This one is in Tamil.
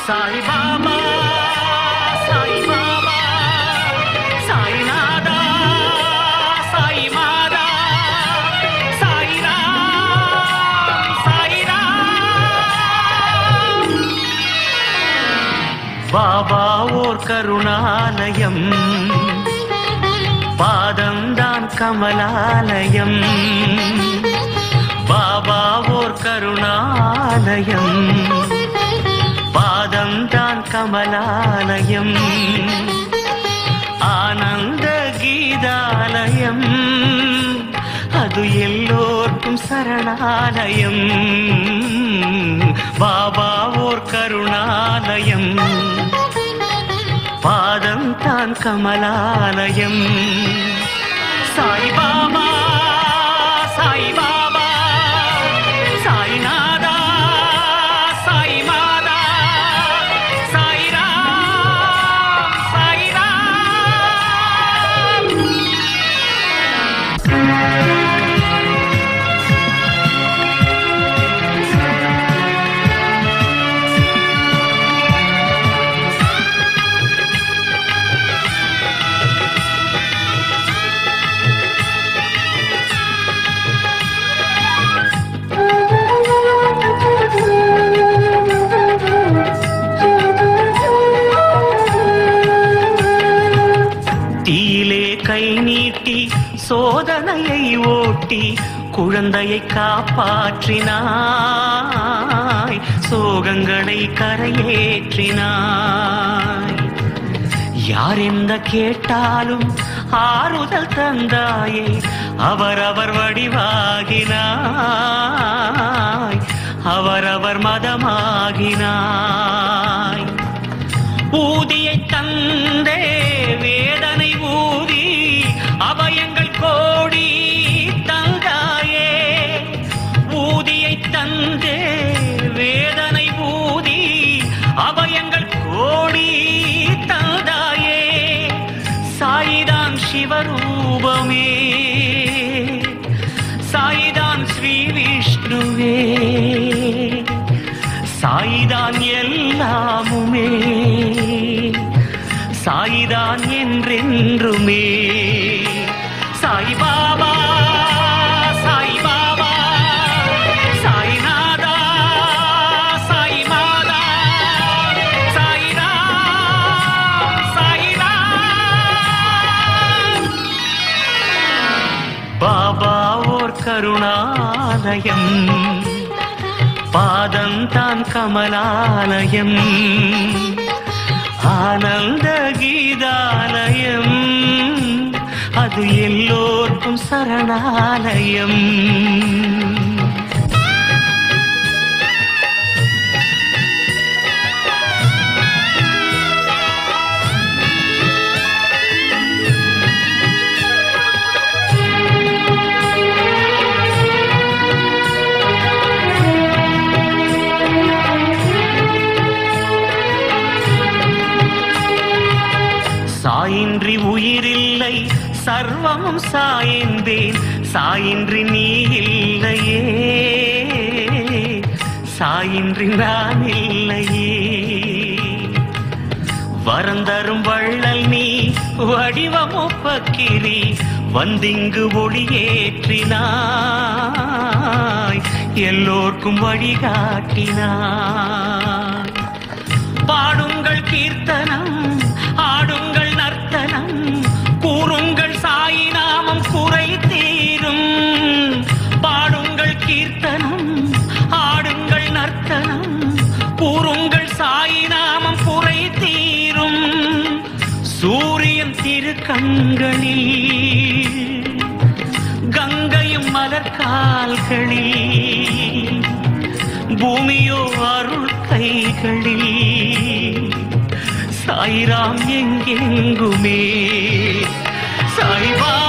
சாய்பாபா சாய்பாபா சாய்நாதா சாய்மாதா சாய்ராம் சாய்ராம் பாபா ஓர் கருணாலயம் பாதம்தான் கமலாலயம் பாபா ஓர் கருணாலயம் பாதம்தான் கமலாலயம் ஆனந்த கீதாலயம் அது எல்லோர்க்கும் சரணாலயம் பாபா ஓர் கருணாலயம் பாதம் தான் கமலாலயம் சாய்பாபா சாய்பாபா சாய்நாதா சாய்மாதா சாய்ராம் சாய்ராம் தீயிலே கை நீட்டி சோதனையை ஓட்டி குழந்தையை காப்பாற்றினாய் சோகங்களை கரையேற்றினாய் யார் எந்த கேட்டாலும் ஆறுதல் தந்தாயே அவரவர் வடிவாகினாய் அவரவர் மதமாகினாய் ஊதியை தந்தே வேதனை ஊதி அபயங்கள் கோடி தந்தாயே ஊதியை தந்தே வேதனை ஊதி அபயங்கள் கோடி தந்தாயே சாயிதான் சிவரூபமே சாயிதான் ஸ்ரீ விஷ்ணுவே சாய்தான் எல்லாமுமே சாய்தான் என்றென்றுமே சாய்பாபா சாய்பாபா சாய்நாதா சாய்மாதா சாய்ராம் சாய்ராம் பாபா ஓர் கருணாலயம் பாதம்தான் கமலாலயம் ஆனந்த கீதாலயம் அது எல்லோர்க்கும் சரணாலயம் சாயின்றி உயிரில்லை சர்வமும் சாயந்தேன் சாயின்றி நீ இல்லையே சாயின்றி நான் இல்லையே வரந்தரும் வள்ளல் நீ வடிவமுப்பக்கிரி வந்திங்கு ஒளியேற்றினாய் எல்லோர்க்கும் வழிகாட்டினாய் பாடுங்கள் கீர்த்தனம் ஆடுங்கள் நர்த்தனம் கூறுங்கள் சாயி நாமம் குறை தீரும் பாடுங்கள் கீர்த்தனம் ஆடுங்கள் நர்த்தனம் கூறுங்கள் சாயி நாமம் குறை தீரும் சூரியன் திருக்கண்களில் கங்கையும் மலர்கால்களில் பூமியோ அருள் கைகளில் சாய்ராம் எங்கெங்குமே சாய்பா